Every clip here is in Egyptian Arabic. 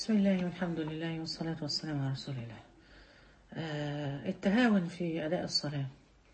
بسم الله والحمد لله والصلاة والسلام على رسول الله آه التهاون في أداء الصلاة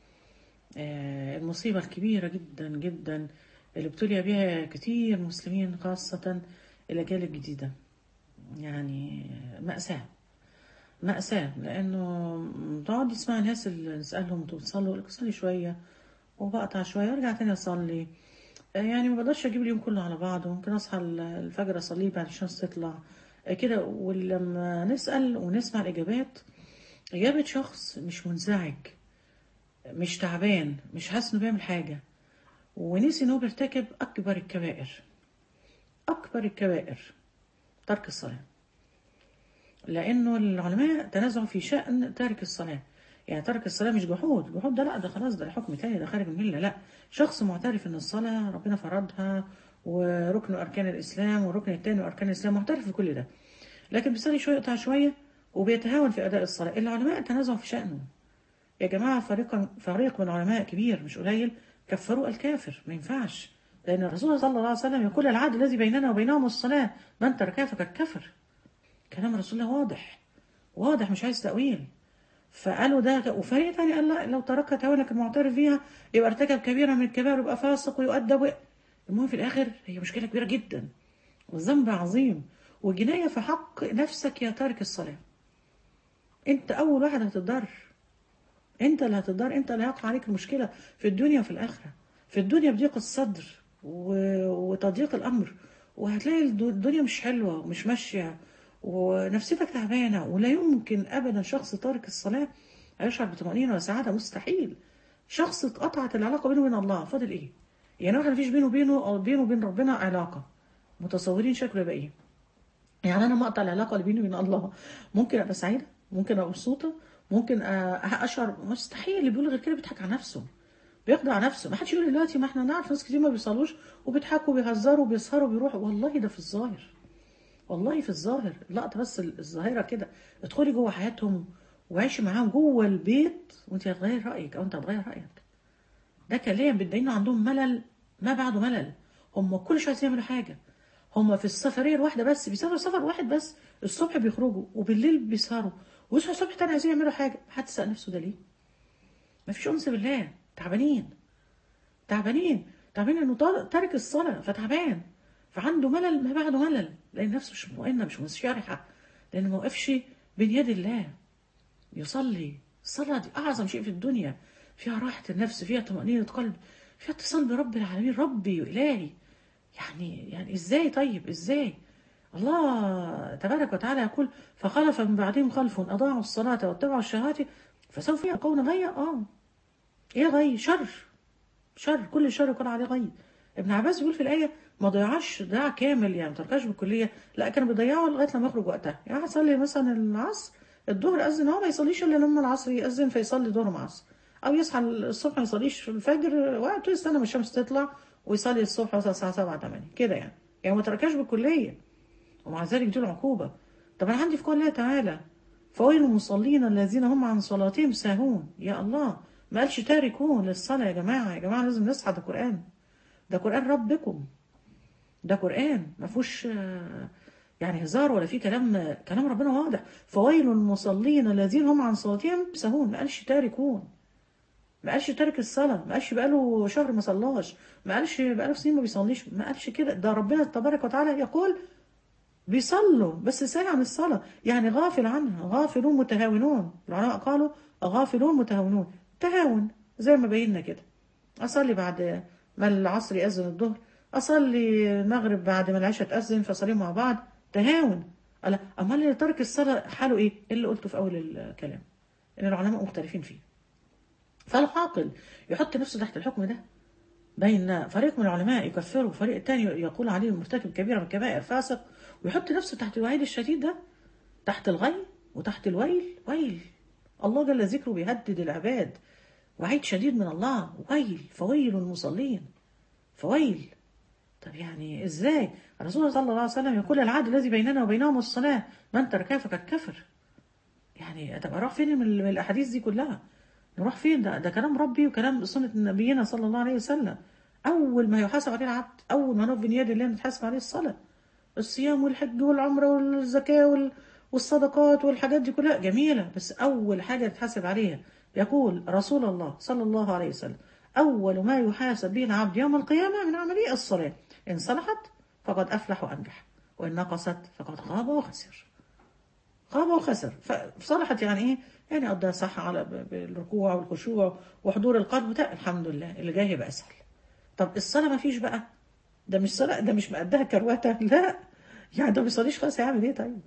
آه المصيبة الكبيرة جدا جدا اللي ابتلي بها كتير مسلمين خاصة الأجيال الجديدة يعني مأساة مأساة لأنه تقعد تسمع الناس اللي نسألهم انتوا بتصلوا لك صلي شوية وبقطع شوية وارجع تاني أصلي آه يعني ما بقدرش أجيب اليوم كله على بعضه ممكن أصحى الفجر أصليه بعد الشمس تطلع آه كده ولما نسأل ونسمع الإجابات إجابة شخص مش منزعج مش تعبان مش حاسس إنه بيعمل حاجة ونسي إنه بيرتكب أكبر الكبائر أكبر الكبائر ترك الصلاة لأنه العلماء تنازعوا في شأن تارك الصلاة يعني ترك الصلاة مش جحود جحود ده لا ده خلاص ده حكم تاني ده خارج من الملة لا شخص معترف إن الصلاة ربنا فرضها وركن أركان الإسلام والركن التاني وأركان الإسلام معترف بكل ده لكن بيصلي شوية يقطع شوية وبيتهاون في أداء الصلاة العلماء تنازعوا في شأنه يا جماعة فريق فريق من العلماء كبير مش قليل كفروا الكافر ما ينفعش لأن الرسول صلى الله عليه وسلم يقول العهد الذي بيننا وبينهم الصلاة من تركها فقد كفر كلام رسول الله واضح واضح مش عايز تأويل فقالوا ده وفريق تاني قال لا لو تركها تهاونك المعترف فيها يبقى ارتكب كبيرة من الكبائر ويبقى فاسق ويؤدب المهم في الآخر هي مشكلة كبيرة جدا وذنب عظيم وجناية في حق نفسك يا تارك الصلاة انت أول واحد هتضر انت اللي هتضر انت اللي هيقع عليك المشكلة في الدنيا وفي الآخرة في الدنيا بضيق الصدر و... وتضييق الأمر وهتلاقي الدنيا مش حلوة ومش ماشية ونفسيتك تعبانة ولا يمكن أبدا شخص تارك الصلاة هيشعر بطمأنينة وسعادة مستحيل شخص اتقطعت العلاقة بينه وبين الله فاضل إيه؟ يعني واحد مفيش بينه وبينه أو بينه وبين ربنا علاقة متصورين شكله يبقى إيه؟ يعني أنا مقطع العلاقة اللي بيني وبين الله ممكن أبقى سعيدة؟ ممكن أبقى مبسوطة؟ ممكن أشعر مستحيل اللي بيقول غير كده بيضحك على نفسه بيخدع نفسه ما حدش يقول دلوقتي ما احنا نعرف ناس كتير ما بيصلوش وبيضحكوا وبيهزروا وبيسهروا وبيروحوا والله ده في الظاهر والله في الظاهر لقطه بس الظاهره كده ادخلي جوه حياتهم وعيشي معاهم جوه البيت وانت هتغير رايك او انت هتغير رايك ده كلام بتبين عندهم ملل ما بعده ملل هم كل شويه يعملوا حاجه هم في السفريه الواحده بس بيسافروا سفر واحد بس الصبح بيخرجوا وبالليل بيسهروا ويصحوا الصبح تاني عايزين يعملوا حاجه محدش سأل نفسه ده ليه مفيش انس بالله تعبانين تعبانين تعبانين انه تارك الصلاه فتعبان فعنده ملل ما بعده ملل لان نفسه مش مطمئنه مش منشرحه لان ما وقفش بين يد الله يصلي الصلاه دي اعظم شيء في الدنيا فيها راحه النفس فيها طمانينه قلب فيها اتصال برب العالمين ربي والهي يعني يعني ازاي طيب ازاي الله تبارك وتعالى يقول فخلف من بعدهم خلف اضاعوا الصلاه واتبعوا الشهوات فسوف يلقون غيا اه ايه غي شر شر كل الشر يكون عليه غي ابن عباس بيقول في الايه ما ضيعش ضياع كامل يعني ما تركش بالكليه لا كانوا بيضيعوا لغايه لما يخرج وقتها يعني هتصلي مثلا العصر الظهر اذن هو ما يصليش الا لما العصر يأذن فيصلي ظهر مع عصر او يصحى الصبح ما يصليش الفجر وقته يستنى ما الشمس تطلع ويصلي الصبح مثلا الساعه 7 8 كده يعني يعني ما تركش بالكليه ومع ذلك دي العقوبه طب انا عندي في قول الله تعالى فويل المصلين الذين هم عن صلاتهم ساهون يا الله ما قالش تاركون للصلاه يا جماعه يا جماعه لازم نصحى ده قران ده قران ربكم ده قرآن ما فيهوش يعني هزار ولا فيه كلام كلام ربنا واضح فويل المصلين الذين هم عن صلاتهم سهون ما قالش تاركون ما قالش تارك الصلاة ما قالش بقاله شهر ما صلاش ما قالش بقاله سنين ما بيصليش ما قالش كده ده ربنا تبارك وتعالى يقول بيصلوا بس ساهي عن الصلاة يعني غافل عنها غافلون متهاونون العلماء قالوا غافلون متهاونون تهاون زي ما بينا كده أصلي بعد ما العصر يأذن الظهر اصلي المغرب بعد ما العشاء تاذن فاصليهم مع بعض تهاون ألا امال اللي ترك الصلاه حاله ايه اللي قلته في اول الكلام ان العلماء مختلفين فيه فالعاقل يحط نفسه تحت الحكم ده بين فريق من العلماء يكفره وفريق الثاني يقول عليه مرتكب كبيره من الكبائر فاسق ويحط نفسه تحت الوعيد الشديد ده تحت الغي وتحت الويل ويل الله جل ذكره بيهدد العباد وعيد شديد من الله ويل فويل المصلين فويل طب يعني ازاي الرسول صلى الله عليه وسلم يقول العهد الذي بيننا وبينهم الصلاة من تركها فقد كفر يعني طب اروح فين من الاحاديث دي كلها نروح فين ده ده كلام ربي وكلام سنة نبينا صلى الله عليه وسلم اول ما يحاسب عليه العبد اول ما نقف بين يد الله نتحاسب عليه الصلاة الصيام والحج والعمرة والزكاة وال- والصدقات والحاجات دي كلها جميلة بس أول حاجة تتحاسب عليها يقول رسول الله صلى الله عليه وسلم أول ما يحاسب به العبد يوم القيامة من عمله الصلاة إن صلحت فقد أفلح وأنجح وإن نقصت فقد خاب وخسر خاب وخسر فصلحت يعني ايه يعني قضاها صح على ب- بالركوع والخشوع وحضور القلب وده الحمد لله اللي جاي هيبقى اسهل طب الصلاه ما فيش بقى ده مش صلاه ده مش مقدها كروته لا يعني ده ما بيصليش خلاص هيعمل ايه طيب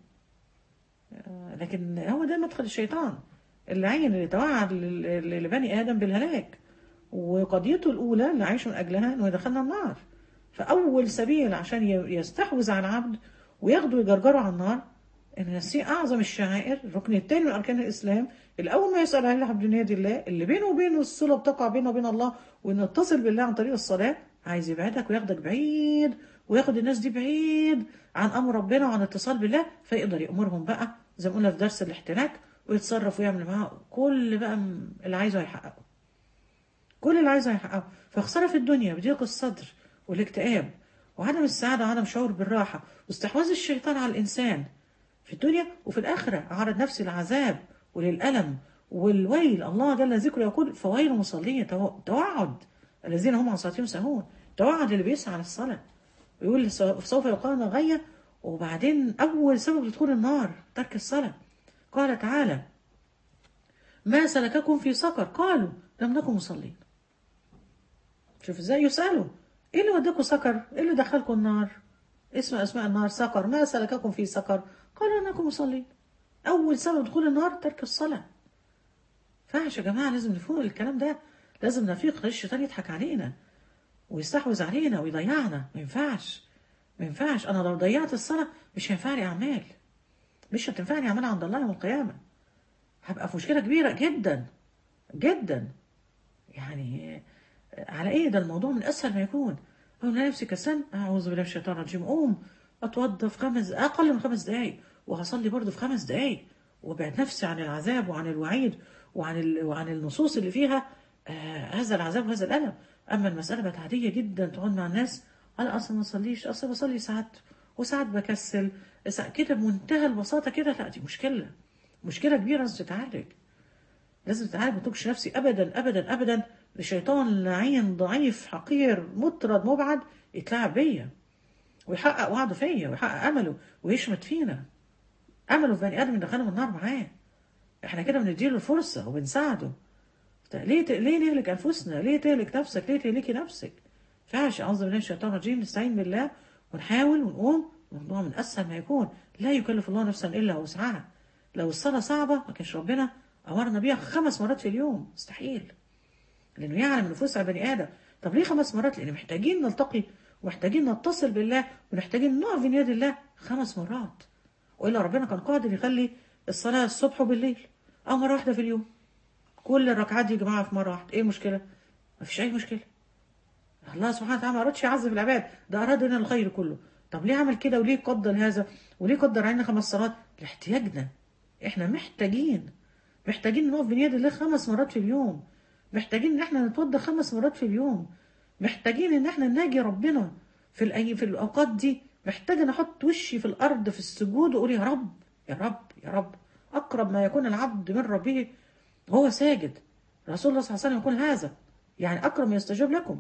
آه، لكن هو ده مدخل الشيطان اللعين اللي توعد لل- ل- لبني ادم بالهلاك وقضيته الاولى اللي عايش من اجلها انه يدخلنا النار فاول سبيل عشان ي- يستحوذ على العبد وياخده ويجرجره على النار ان نسيه اعظم الشعائر الركن الثاني من اركان الاسلام اللي اول ما يسال عليه العبد من يد الله اللي بينه وبينه الصله بتقع بينه وبين الله وان نتصل بالله عن طريق الصلاه عايز يبعدك وياخدك بعيد وياخد الناس دي بعيد عن امر ربنا وعن اتصال بالله فيقدر يامرهم بقى زي ما قلنا في درس الاحتراك ويتصرف ويعمل معاه كل بقى م- اللي عايزه هيحققه كل اللي عايزه هيحققه فخساره في الدنيا بضيق الصدر والاكتئاب وعدم السعاده وعدم شعور بالراحه واستحواذ الشيطان على الانسان في الدنيا وفي الآخرة أعرض نفسي للعذاب وللألم والويل الله جل ذكره يقول فويل المصلين تو- توعد الذين هم عن صلاتهم ساهون توعد اللي بيسعى للصلاة ويقول سو- سوف يقال غية وبعدين أول سبب لدخول النار ترك الصلاة قال تعالى ما سلككم في سقر قالوا لم نكن مصلين شوف ازاي يسألوا ايه اللي وداكم سقر ايه اللي دخلكم النار اسم اسماء النار سقر ما سلككم في سقر قالوا انكم مصلين اول سبب دخول النار ترك الصلاه فاحش يا جماعه لازم نفوق الكلام ده لازم نفيق خلي الشيطان يضحك علينا ويستحوذ علينا ويضيعنا ما ينفعش ما ينفعش انا لو ضيعت الصلاه مش هينفعني اعمال مش هتنفعني اعمال عند الله يوم القيامه هبقى في مشكله كبيره جدا جدا يعني على ايه ده الموضوع من اسهل ما يكون اقول لنفسي كسلان اعوذ بالله من الشيطان الرجيم اقوم اتوضى في خمس اقل من خمس دقايق وهصلي برضه في خمس دقايق وابعد نفسي عن العذاب وعن الوعيد وعن ال... وعن النصوص اللي فيها آه هذا العذاب وهذا الالم اما المساله بقت عاديه جدا تقعد مع الناس انا اصلا ما بصليش اصلا بصلي ساعات وساعات بكسل ساعات كده بمنتهى البساطه كده لا دي مشكله مشكله كبيره لازم تتعالج لازم تتعالج ما تتركش نفسي ابدا ابدا ابدا لشيطان لعين ضعيف حقير مطرد مبعد يتلاعب بيا ويحقق وعده فيا ويحقق امله ويشمت فينا امله في بني ادم يدخلنا من النار معاه احنا كده بنديله الفرصه وبنساعده ط- ليه ت... ليه نهلك انفسنا ليه تهلك نفسك ليه تهلكي نفسك فعش اعوذ بالله من الشيطان الرجيم نستعين بالله ونحاول ونقوم الموضوع من اسهل ما يكون لا يكلف الله نفسا الا وسعها لو الصلاه صعبه ما كانش ربنا امرنا بيها خمس مرات في اليوم مستحيل لانه يعلم نفوس على بني ادم طب ليه خمس مرات لان محتاجين نلتقي ومحتاجين نتصل بالله ومحتاجين نقف بين يد الله خمس مرات والا ربنا كان قادر يخلي الصلاه الصبح وبالليل او مره واحده في اليوم كل الركعات دي يا جماعه في مره واحده ايه المشكله ما فيش اي مشكله الله سبحانه وتعالى ما ارادش يعذب العباد ده اراد لنا الخير كله طب ليه عمل كده وليه قدر هذا وليه قدر علينا خمس صلوات لاحتياجنا احنا محتاجين محتاجين نقف بين يد الله خمس مرات في اليوم محتاجين ان احنا نتوضى خمس مرات في اليوم محتاجين ان احنا ناجي ربنا في الأي... في الاوقات دي محتاج ان احط وشي في الارض في السجود واقول يا رب يا رب يا رب اقرب ما يكون العبد من ربه وهو ساجد رسول الله صلى الله عليه وسلم يقول هذا يعني اقرب ما يستجاب لكم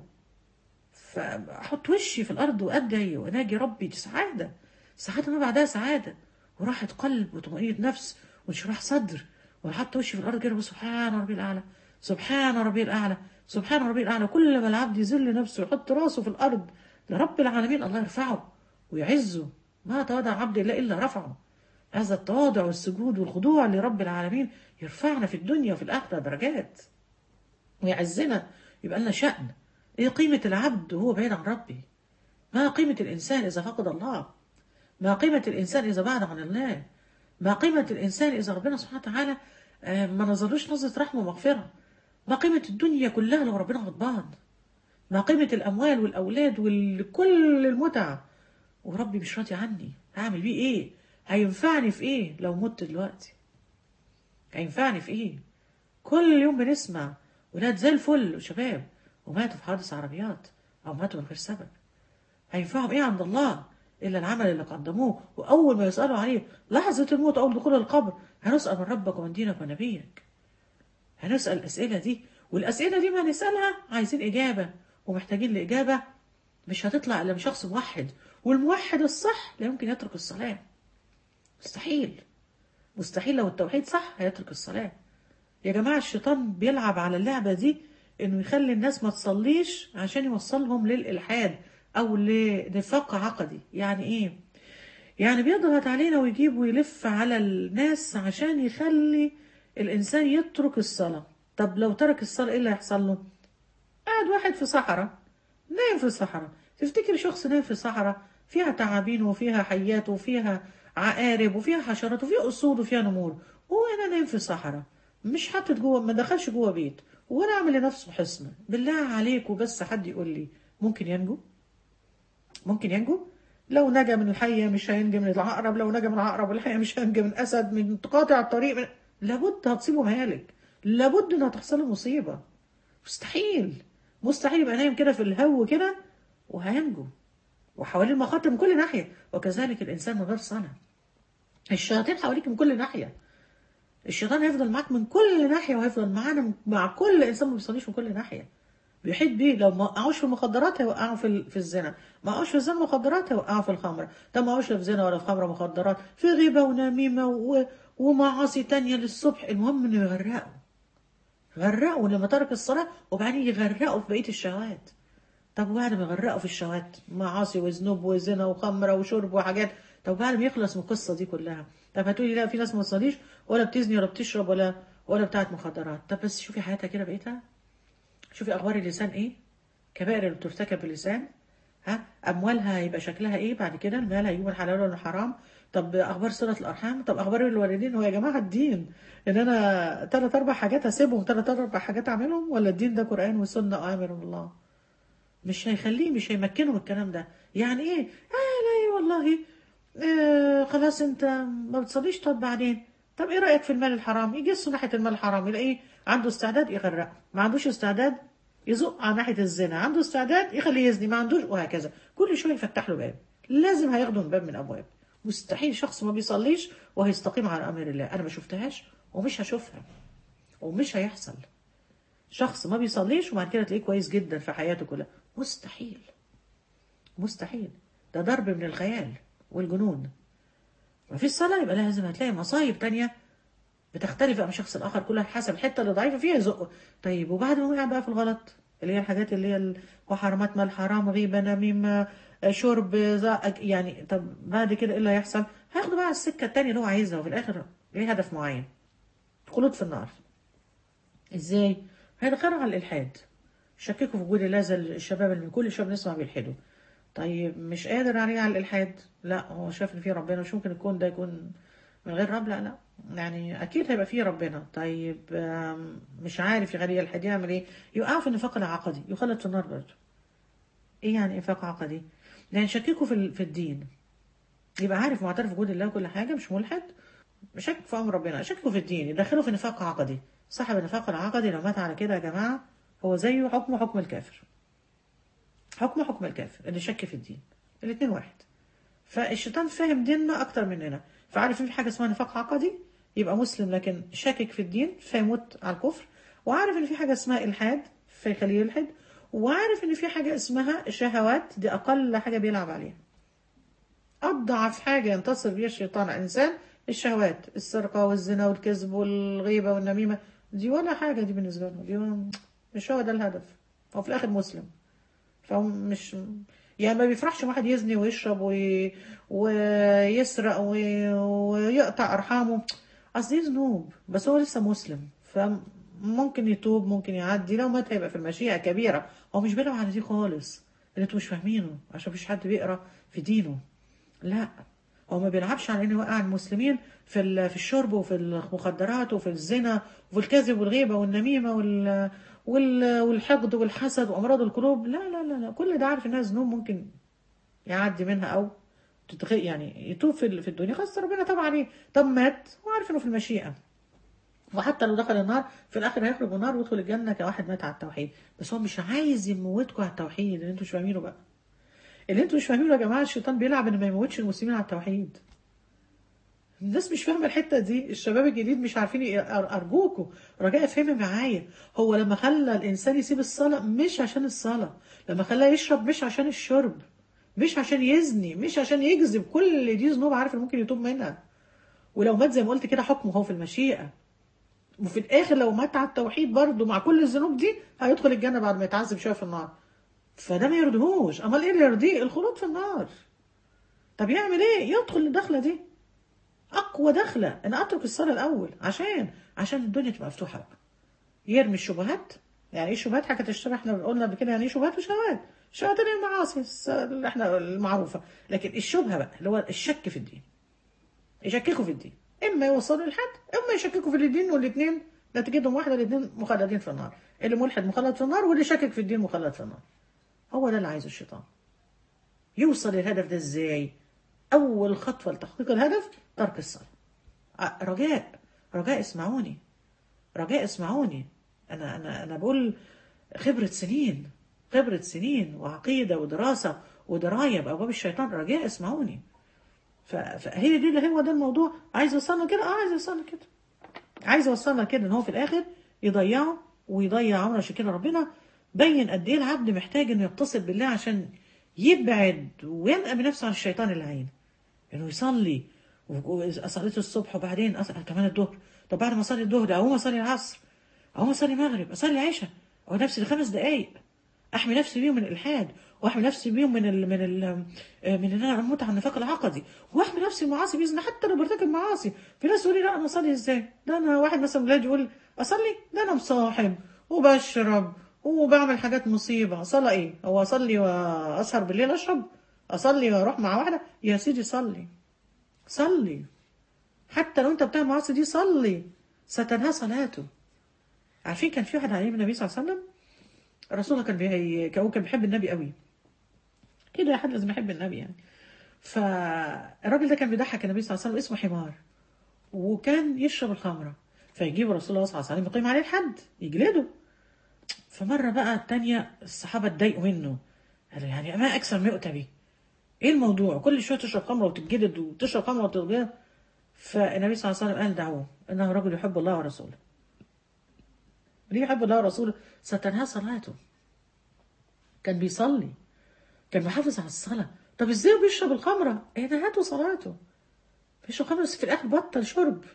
فاحط وشي في الارض وادعي واناجي ربي دي سعاده سعاده ما بعدها سعاده وراحه قلب وطمانينه نفس وانشراح صدر واحط وشي في الارض كده سبحان ربي الاعلى سبحان ربي الاعلى سبحان ربي الاعلى كل ما العبد يذل نفسه ويحط راسه في الارض لرب العالمين الله يرفعه ويعزه ما تواضع عبد الله الا رفعه هذا التواضع والسجود والخضوع لرب العالمين يرفعنا في الدنيا وفي الاخره درجات ويعزنا يبقى لنا شأن ايه قيمة العبد وهو بعيد عن ربي ما قيمة الإنسان إذا فقد الله ما قيمة الإنسان إذا بعد عن الله ما قيمة الإنسان إذا ربنا سبحانه وتعالى آه، ما نظرلوش نظرة رحمة ومغفرة ما قيمة الدنيا كلها لو ربنا غضبان ما قيمة الأموال والأولاد وكل المتع وربي مش راضي عني هعمل بيه إيه هينفعني في إيه لو مت دلوقتي هينفعني في إيه كل يوم بنسمع ولاد زي الفل وشباب وماتوا في حادث عربيات أو ماتوا من غير سبب هينفعهم إيه عند الله الا العمل اللي قدموه واول ما يسالوا عليه لحظه الموت او دخول القبر هنسال من ربك ومن دينك ونبيك هنسال الاسئله دي والاسئله دي ما نسالها عايزين اجابه ومحتاجين لاجابه مش هتطلع الا من شخص موحد والموحد الصح لا يمكن يترك الصلاه مستحيل مستحيل لو التوحيد صح هيترك الصلاه يا جماعه الشيطان بيلعب على اللعبه دي انه يخلي الناس ما تصليش عشان يوصلهم للالحاد او لنفاق عقدي يعني ايه يعني بيضغط علينا ويجيب ويلف على الناس عشان يخلي الانسان يترك الصلاه طب لو ترك الصلاه ايه اللي هيحصل له قاعد واحد في صحراء نايم في الصحراء تفتكر شخص نايم في الصحراء فيها تعابين وفيها حيات وفيها عقارب وفيها حشرات وفيها اسود وفيها نمور وهو هنا نايم في الصحراء مش حاطط جوه ما دخلش جوه بيت ولا عامل لنفسه حصن بالله عليك وبس حد يقول لي ممكن ينجو ممكن ينجو لو نجا من الحية مش هينجي من العقرب لو نجا من العقرب والحية مش هينجي من أسد من قاطع الطريق من... لابد هتصيبه مهالك لابد انها تحصل له مصيبة مستحيل مستحيل يبقى نايم كده في الهو كده وهينجو وحواليه المخاطر من كل ناحية وكذلك الإنسان من غير صنع الشياطين حواليك من كل ناحية الشيطان هيفضل معاك من كل ناحية وهيفضل معانا مع كل إنسان ما بيصليش من كل ناحية بيحيط بيه لو ما وقعوش في المخدرات هيوقعوا في في الزنا ما وقعوش في الزنا مخدرات هيوقعوا في الخمر طب ما وقعوش في زنا ولا في خمره مخدرات في غيبه ونميمه و... ومعاصي تانية للصبح المهم انه يغرقوا غرقوا لما ترك الصلاه وبعدين يغرقوا في بقيه الشهوات طب وبعد ما يغرقوا في الشهوات معاصي وذنوب وزنا وخمره وشرب وحاجات طب بعد ما يخلص من القصه دي كلها طب هتقولي لا في ناس ما تصليش ولا بتزني ولا بتشرب ولا ولا بتاعت مخدرات طب بس شوفي حياتها كده بقيتها شوفي اخبار اللسان ايه كبائر اللي بترتكب باللسان ها اموالها هيبقى شكلها ايه بعد كده المال هيجيب الحلال ولا الحرام طب اخبار صله الارحام طب اخبار الوالدين هو يا جماعه الدين ان انا ثلاث اربع حاجات هسيبهم ثلاث اربع حاجات اعملهم ولا الدين ده قران وسنه اوامر من الله مش هيخليه مش هيمكنه من الكلام ده يعني ايه اه لا والله آه خلاص انت ما بتصليش طب بعدين طب ايه رايك في المال الحرام يجسوا ناحيه المال الحرام يلاقيه عنده استعداد يغرق ما عندوش استعداد يزق على ناحيه الزنا عنده استعداد يخليه يزني ما عندوش وهكذا كل شويه يفتح له باب لازم هياخده من باب من ابواب مستحيل شخص ما بيصليش وهيستقيم على امر الله انا ما شفتهاش ومش هشوفها ومش هيحصل شخص ما بيصليش وبعد كده تلاقيه كويس جدا في حياته كلها مستحيل مستحيل ده ضرب من الخيال والجنون ما في الصلاة يبقى لازم هتلاقي مصايب تانية بتختلف بقى من شخص الآخر كلها حسب الحتة اللي ضعيفة فيها يزقه طيب وبعد ما وقع بقى في الغلط اللي هي الحاجات اللي هي وحرمات مال حرام غيبة نميمة شرب زق يعني طب بعد كده ايه اللي هيحصل؟ هياخده بقى على السكة التانية اللي هو عايزها وفي الآخر ليه هدف معين خلود في النار ازاي؟ هيدخلوا على الإلحاد شككوا في وجود الله زي الشباب اللي من كل شباب نسمع بيلحدوا طيب مش قادر عليه على الإلحاد لا هو شاف إن في ربنا مش ممكن يكون ده يكون من غير رب لا لا يعني أكيد هيبقى فيه ربنا طيب مش عارف يخليه يلحد يعمل إيه يقع في النفاق العقدي يخلد في النار برضه إيه يعني نفاق عقدي؟ يعني شككوا في في الدين يبقى عارف معترف بوجود الله وكل حاجة مش ملحد شك في أمر ربنا شكوا في الدين يدخلوا في نفاق عقدي صاحب النفاق العقدي لو مات على كده يا جماعة هو زيه حكمه حكم الكافر حكمه حكم الكافر اللي شك في الدين الاثنين واحد فالشيطان فاهم ديننا اكتر مننا فعارف ان في حاجه اسمها نفاق عقدي يبقى مسلم لكن شاكك في الدين فيموت على الكفر وعارف ان في حاجه اسمها الحاد فيخليه يلحد وعارف ان في حاجه اسمها شهوات دي اقل حاجه بيلعب عليها اضعف حاجه ينتصر بيها الشيطان على الانسان الشهوات السرقه والزنا والكذب والغيبه والنميمه دي ولا حاجه دي بالنسبه له دي مش هو ده الهدف هو في الاخر مسلم فهو مش يعني ما بيفرحش واحد يزني ويشرب وي... ويسرق وي... ويقطع ارحامه اصل دي ذنوب بس هو لسه مسلم فممكن يتوب ممكن يعدي لو مات هيبقى في المشيئه كبيره هو مش بيلعب على دي خالص اللي انتوا مش فاهمينه عشان مفيش حد بيقرا في دينه لا هو ما بيلعبش على انه يوقع المسلمين في في الشرب وفي المخدرات وفي الزنا وفي الكذب والغيبه والنميمه وال والحقد والحسد وامراض القلوب لا لا لا, لا. كل ده عارف انها ذنوب ممكن يعدي منها او تتغ... يعني يتوب في في الدنيا خلاص ربنا تاب عليه طب مات وعارف انه في المشيئه وحتى لو دخل النار في الاخر هيخرج من النار ويدخل الجنه كواحد مات على التوحيد بس هو مش عايز يموتكم على التوحيد اللي انتوا مش فاهمينه بقى اللي انتوا مش فاهمينه يا جماعه الشيطان بيلعب ان ما يموتش المسلمين على التوحيد الناس مش فاهمه الحته دي الشباب الجديد مش عارفين ي- أر- ارجوكوا رجاء افهمي معايا هو لما خلى الانسان يسيب الصلاه مش عشان الصلاه لما خلاه يشرب مش عشان الشرب مش عشان يزني مش عشان يكذب كل دي ذنوب عارف إنه ممكن يتوب منها ولو مات زي ما قلت كده حكمه هو في المشيئه وفي الاخر لو مات على التوحيد برضه مع كل الذنوب دي هيدخل الجنه بعد ما يتعذب شويه في النار فده ما يرضيهوش امال ايه اللي يرضيه الخلود في النار طب يعمل ايه يدخل الدخله دي اقوى دخله انا اترك الصلاه الاول عشان عشان الدنيا تبقى مفتوحه بقى يرمي الشبهات يعني ايه شبهات حاجه تشتبه احنا قلنا قبل كده يعني ايه شبهات وشهوات شهوات اللي هي المعاصي الس- اللي احنا المعروفه لكن الشبهه بقى اللي هو الشك في الدين يشككوا في الدين اما يوصلوا للحد اما يشككوا في الدين والاثنين نتيجتهم واحده الاثنين مخلدين في النار اللي ملحد مخلد في النار واللي شاكك في الدين مخلد في النار هو ده اللي عايزه الشيطان يوصل للهدف ده ازاي اول خطوه لتحقيق الهدف ترك الصلاه ع- رجاء رجاء اسمعوني رجاء اسمعوني انا انا انا بقول خبره سنين خبره سنين وعقيده ودراسه ودرايه بابواب الشيطان رجاء اسمعوني ف- فهي دي اللي هو ده الموضوع عايز يوصلنا كده اه عايز يوصلنا كده عايز يوصلنا كده ان هو في الاخر يضيعه ويضيع عمره عشان كده ربنا بين قد ايه العبد محتاج انه يتصل بالله عشان يبعد وينقى بنفسه عن الشيطان اللعين انه يصلي صليت الصبح وبعدين أص... كمان الظهر طب بعد ما اصلي الظهر اقوم اصلي العصر اقوم اصلي المغرب اصلي العشاء او نفسي لخمس دقائق احمي نفسي بيهم من الالحاد واحمي نفسي بيهم من ال من ال من ان انا اموت عن النفاق العقدي واحمي نفسي من المعاصي باذن حتى لو برتكب معاصي في ناس تقول لي لا انا اصلي ازاي ده انا واحد مثلا من الولاد يقول اصلي ده انا مصاحب وبشرب وبعمل حاجات مصيبه صلاه ايه هو اصلي واسهر بالليل اشرب اصلي واروح مع واحده يا سيدي صلي صلي حتى لو انت بتعمل معاصي دي صلي ستنهى صلاته عارفين كان في واحد عليم النبي صلى الله عليه وسلم الرسول كان بي... كان هو كان بيحب النبي قوي كده حد لازم يحب النبي يعني فالراجل ده كان بيضحك النبي صلى الله عليه وسلم اسمه حمار وكان يشرب الخمره فيجيب رسول الله صلى الله عليه وسلم يقيم عليه الحد يجلده فمره بقى التانية الصحابه اتضايقوا منه قالوا يعني ما اكثر ما يؤتى به ايه الموضوع كل شويه تشرب خمره وتتجلد وتشرب خمره وتتجلد فالنبي صلى الله عليه وسلم قال دعوه انه رجل يحب الله ورسوله ليه يحب الله ورسوله ستنهى صلاته كان بيصلي كان محافظ على الصلاة طب ازاي بيشرب الخمرة ايه نهاته صلاته بيشرب خمرة بس في الاخر بطل شرب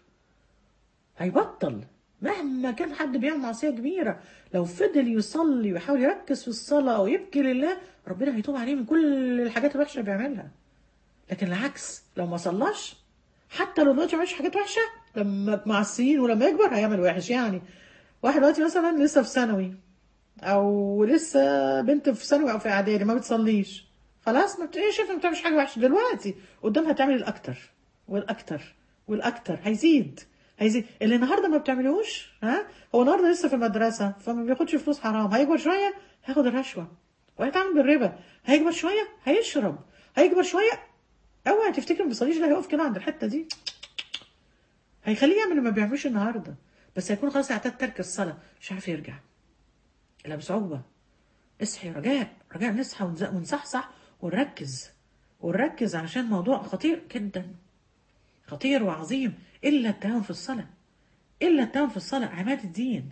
هيبطل مهما كان حد بيعمل معصية كبيرة لو فضل يصلي ويحاول يركز في الصلاة ويبكي لله ربنا هيتوب عليه من كل الحاجات الوحشة اللي بيعملها لكن العكس لو ما صلاش حتى لو دلوقتي ما عملش حاجات وحشة لما مع السنين ولما يكبر هيعمل وحش يعني واحد دلوقتي مثلا لسه في ثانوي او لسه بنت في ثانوي او في اعدادي ما بتصليش خلاص ما بت... ايه شايفه ما بتعملش حاجه وحشه دلوقتي قدامها تعمل الاكتر والاكتر والاكتر هيزيد هيزيد اللي النهارده ما بتعملوش ها هو النهارده لسه في المدرسه فما بياخدش فلوس حرام هيكبر شويه هياخد الرشوه وهيتعامل بالربا هيكبر شويه هيشرب هيكبر شويه اوعى تفتكر ما بيصليش لا هيقف كده عند الحته دي هيخليه يعمل اللي ما بيعملوش النهارده بس هيكون خلاص اعتاد ترك الصلاه مش عارف يرجع الا بصعوبه اصحي رجاء رجاء نصحى ونز- ونصحصح ونركز ونركز عشان موضوع خطير جدا خطير وعظيم الا التهاون في الصلاه الا التهاون في الصلاه عماد الدين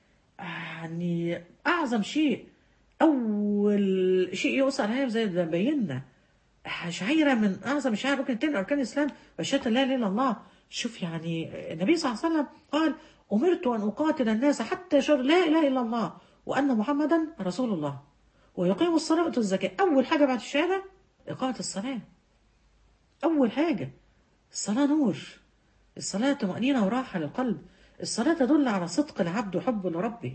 يعني اعظم شيء اول شيء يؤثر عليها زي ما بينا شعيره من اعظم الشعائر ركن تاني اركان الاسلام وشهاده لا اله الا الله شوف يعني النبي صلى الله عليه وسلم قال امرت ان اقاتل الناس حتى يشهدوا لا اله الا الله وان محمدا رسول الله ويقيموا الصلاه ويؤتوا الزكاه اول حاجه بعد الشهاده اقامه الصلاه اول حاجه الصلاه نور الصلاه طمانينه وراحه للقلب الصلاه تدل على صدق العبد وحبه لربه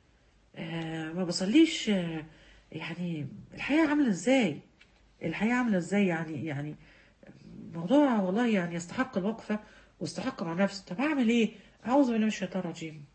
آه ما بصليش آه يعني الحياه عامله ازاي الحياه عامله ازاي يعني يعني موضوع والله يعني يستحق الوقفه واستحق مع نفسي طب اعمل ايه اعوذ بالله من الشيطان الرجيم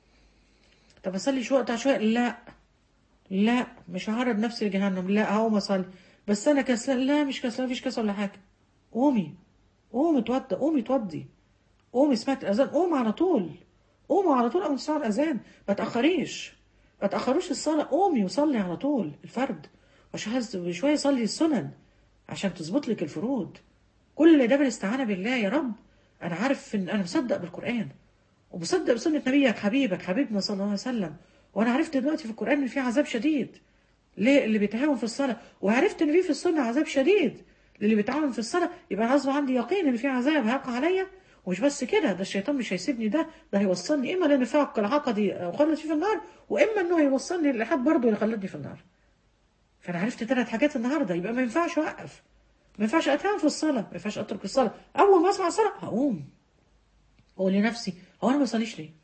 طب اصلي شويه اقطع شويه لا لا مش هعرض نفسي لجهنم لا هقوم اصلي بس انا كسلان لا مش كسلان مفيش كسل ولا حاجه قومي قومي اتوضى قومي اتوضي قومي سمعت الاذان قومي على طول قومي على طول قبل ما تسمعوا الاذان ما تاخريش ما تاخروش الصلاه قومي وصلي على طول الفرد وشويه يصلي السنن عشان تظبط لك الفروض كل ده بالاستعانه بالله يا رب انا عارف ان انا مصدق بالقران ومصدق بسنه نبيك حبيبك حبيبنا صلى الله عليه وسلم وانا عرفت دلوقتي في القران ان في عذاب شديد ليه اللي بيتهاون في الصلاه وعرفت ان في في السنه عذاب شديد للي بيتعاون في الصلاه يبقى غصب عندي يقين ان في عذاب هيقع عليا ومش بس كده ده الشيطان مش هيسيبني ده ده هيوصلني اما لنفاق العقدي وخلد فيه في النار واما انه هيوصلني لحد برضه يخلدني في النار فانا عرفت ثلاث حاجات النهارده يبقى ما ينفعش اوقف ما ينفعش اتهاون في الصلاه ما ينفعش اترك الصلاه اول ما اسمع الصلاه هقوم اقول لنفسي هو انا ما بصليش ليه؟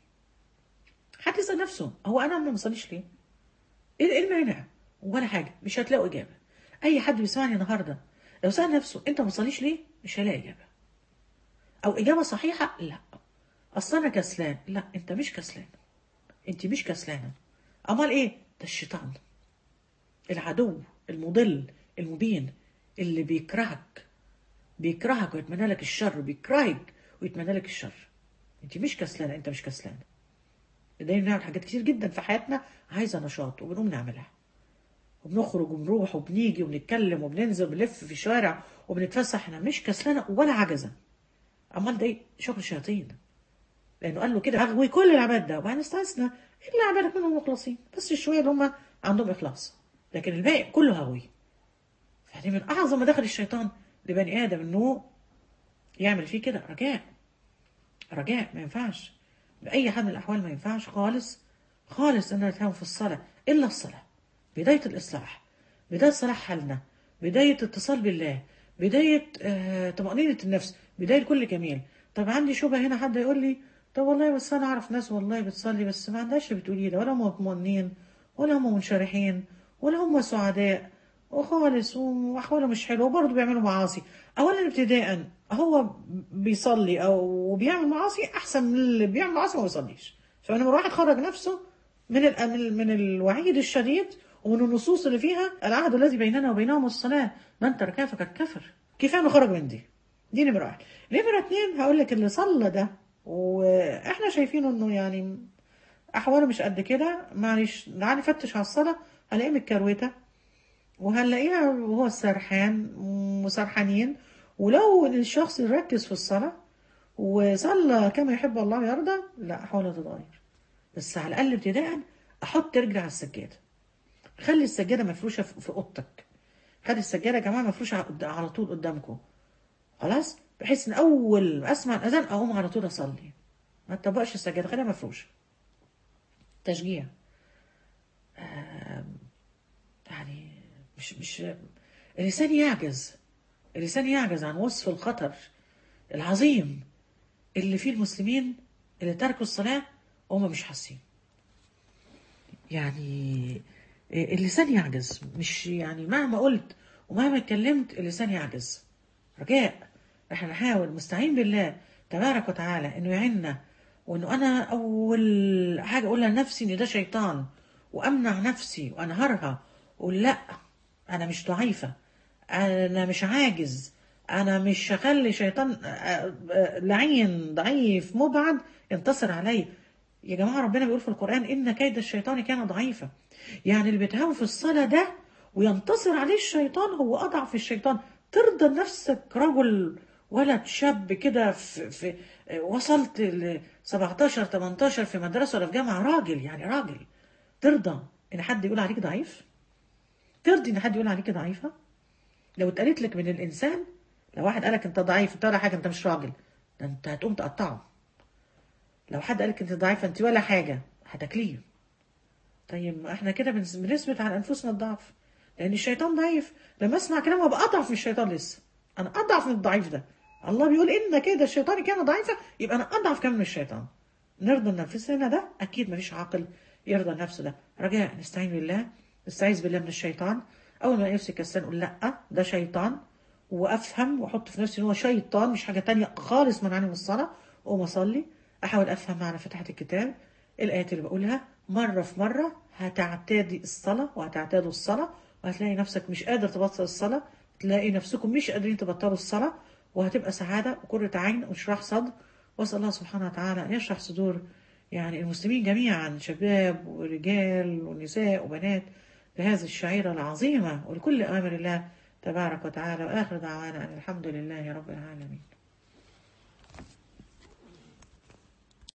حد يسال نفسه هو انا ما بصليش ليه؟ ايه إيه المانع؟ ولا حاجه مش هتلاقوا اجابه اي حد بيسمعني النهارده لو سال نفسه انت ما بتصليش ليه؟ مش هيلاقي اجابه او اجابه صحيحه لا اصل انا كسلان لا انت مش كسلان انت مش كسلانه امال ايه؟ ده الشيطان العدو المضل المبين اللي بيكرهك بيكرهك ويتمنى لك الشر بيكرهك ويتمنى لك الشر انت مش كسلانه انت مش كسلان دايما بنعمل حاجات كتير جدا في حياتنا عايزه نشاط وبنقوم نعملها وبنخرج وبنروح وبنيجي وبنتكلم وبننزل وبنلف في الشوارع وبنتفسح احنا مش كسلانه ولا عجزه امال ده ايه شغل الشياطين لانه قال له كده اغوي كل العباد ده وبعدين استثنى الا عبادك منهم مخلصين بس الشويه اللي هم عندهم اخلاص لكن الباقي كله هوي فدي من اعظم مداخل الشيطان لبني ادم انه يعمل فيه كده رجاء رجاء ما ينفعش بأي حال من الأحوال ما ينفعش خالص خالص إننا نتهاون في الصلاة إلا الصلاة بداية الإصلاح بداية صلاح حالنا بداية اتصال بالله بداية آه طمأنينة النفس بداية كل جميل طب عندي شبهة هنا حد يقول لي طب والله بس أنا أعرف ناس والله بتصلي بس ما عندهاش اللي بتقولي ده ولا هم مطمئنين ولا هم منشرحين ولا هم سعداء وخالص واحواله مش حلوه وبرضه بيعملوا معاصي اولا ابتداء هو بيصلي او بيعمل معاصي احسن من اللي بيعمل معاصي وما بيصليش فلما الواحد خرج نفسه من ال من, من الوعيد الشديد ومن النصوص اللي فيها العهد الذي بيننا وبينهم الصلاه من تركها فقد كفر كفايه انه خرج من دي دي نمره واحد نمره اتنين هقول لك اللي صلى ده واحنا شايفينه انه يعني احواله مش قد كده معلش تعالى نفتش على الصلاه هنلاقيه متكروته وهنلاقيها وهو سرحان وسرحانين ولو الشخص يركز في الصلاة وصلى كما يحب الله ويرضى لا أحاول تتغير بس على الأقل ابتداء أحط رجلي على السجادة خلي السجادة مفروشة في أوضتك خلي السجادة يا جماعة مفروشة على طول قدامكم خلاص بحيث إن أول ما أسمع الأذان أقوم على طول أصلي ما تطبقش السجادة خليها مفروشة تشجيع يعني مش مش الإنسان يعجز الإنسان يعجز عن وصف الخطر العظيم اللي فيه المسلمين اللي تركوا الصلاة وهم مش حاسين يعني اللسان يعجز مش يعني مهما قلت ومهما اتكلمت اللسان يعجز رجاء احنا نحاول مستعين بالله تبارك وتعالى انه يعيننا وانه انا اول حاجه اقولها لنفسي ان ده شيطان وامنع نفسي وانهارها اقول لا انا مش ضعيفه انا مش عاجز انا مش هخلي شيطان لعين ضعيف مبعد ينتصر علي يا جماعه ربنا بيقول في القران ان كيد الشيطان كان ضعيفا يعني اللي بيتهاون في الصلاه ده وينتصر عليه الشيطان هو اضعف الشيطان ترضى نفسك رجل ولد شاب كده في, في وصلت ل 17 18 في مدرسه ولا في جامعه راجل يعني راجل ترضى ان حد يقول عليك ضعيف ترضي ان حد يقول عليك ضعيفه لو اتقالت لك من الانسان لو واحد قالك انت ضعيف انت ولا حاجه انت مش راجل ده انت هتقوم تقطعه لو حد قالك انت ضعيفه انت ولا حاجه هتاكليه طيب احنا كده بنثبت على انفسنا الضعف لان الشيطان ضعيف لما اسمع كلام ابقى اضعف من الشيطان لسه انا اضعف من الضعيف ده الله بيقول ان كده الشيطان كان ضعيفا يبقى انا اضعف كمان من الشيطان نرضى نفسنا ده اكيد مفيش عاقل يرضى نفسه ده رجاء نستعين بالله نستعيذ بالله من الشيطان اول ما نفسي كسلان اقول لا ده شيطان وافهم واحط في نفسي ان هو شيطان مش حاجه تانية خالص منعني من الصلاه واقوم اصلي احاول افهم معنى فتحه الكتاب الايات اللي بقولها مره في مره هتعتادي الصلاه وهتعتادوا الصلاه وهتلاقي نفسك مش قادر تبطل الصلاه تلاقي نفسكم مش قادرين تبطلوا الصلاه وهتبقى سعاده وقره عين وشراح صدر واسال الله سبحانه وتعالى ان يشرح صدور يعني المسلمين جميعا شباب ورجال ونساء وبنات لهذه الشعيرة العظيمة ولكل أمر الله تبارك وتعالى وآخر دعوانا أن الحمد لله رب العالمين